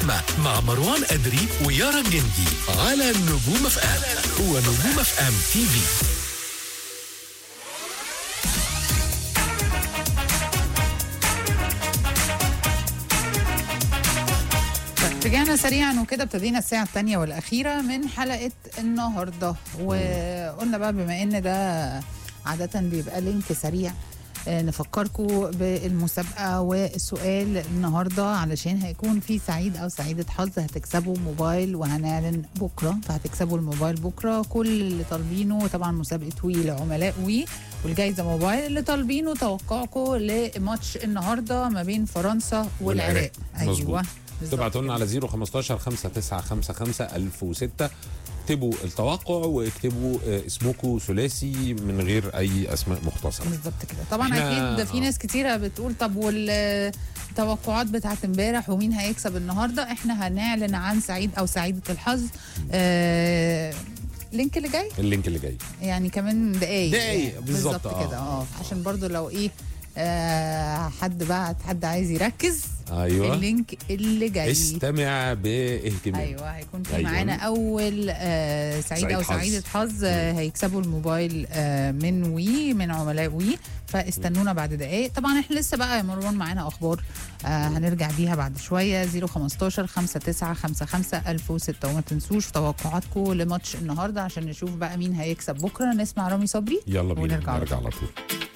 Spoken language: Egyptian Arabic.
مع مروان أدري ويارا جندي على نجوم اف ام هو نجوم اف ام تي في رجعنا سريعا وكده ابتدينا الساعة الثانية والأخيرة من حلقة النهاردة وقلنا بقى بما إن ده عادة بيبقى لينك سريع آه، نفكركم بالمسابقة والسؤال النهاردة علشان هيكون في سعيد أو سعيدة حظ هتكسبوا موبايل وهنعلن بكرة فهتكسبوا الموبايل بكرة كل اللي طالبينه طبعا مسابقة وي لعملاء وي والجايزة موبايل اللي طالبينه توقعكم لماتش النهاردة ما بين فرنسا والعراق والعراق. مظبوط. أيوة بالظبط. تبعتوا لنا على 015 5955 1006 اكتبوا التوقع واكتبوا آه، اسمكم ثلاثي من غير اي اسماء مختصره بالظبط كده طبعا إحنا- اكيد في آه. ناس كتيره بتقول طب والتوقعات بتاعت امبارح ومين هيكسب النهارده احنا هنعلن عن سعيد او سعيده الحظ آه اللينك اللي جاي اللينك اللي جاي يعني كمان دقايق دقايق، يعني بالظبط، آه. كده اه عشان برضو لو ايه آه حد بقى حد عايز يركز ايوه اللينك اللي جاي استمع باهتمام ايوه هيكون في أيوة. معانا اول آه سعيد سعيد او حظ. سعيده حظ آه هيكسبوا الموبايل آه من وي من عملاء وي فاستنونا بعد دقائق طبعا احنا لسه بقى يا مروان معانا اخبار آه هنرجع بيها بعد شويه 015 5955 1006 وما تنسوش توقعاتكم لماتش النهارده عشان نشوف بقى مين هيكسب بكره نسمع رامي صبري يلا بينا ونرجع على نرجع طول. على طول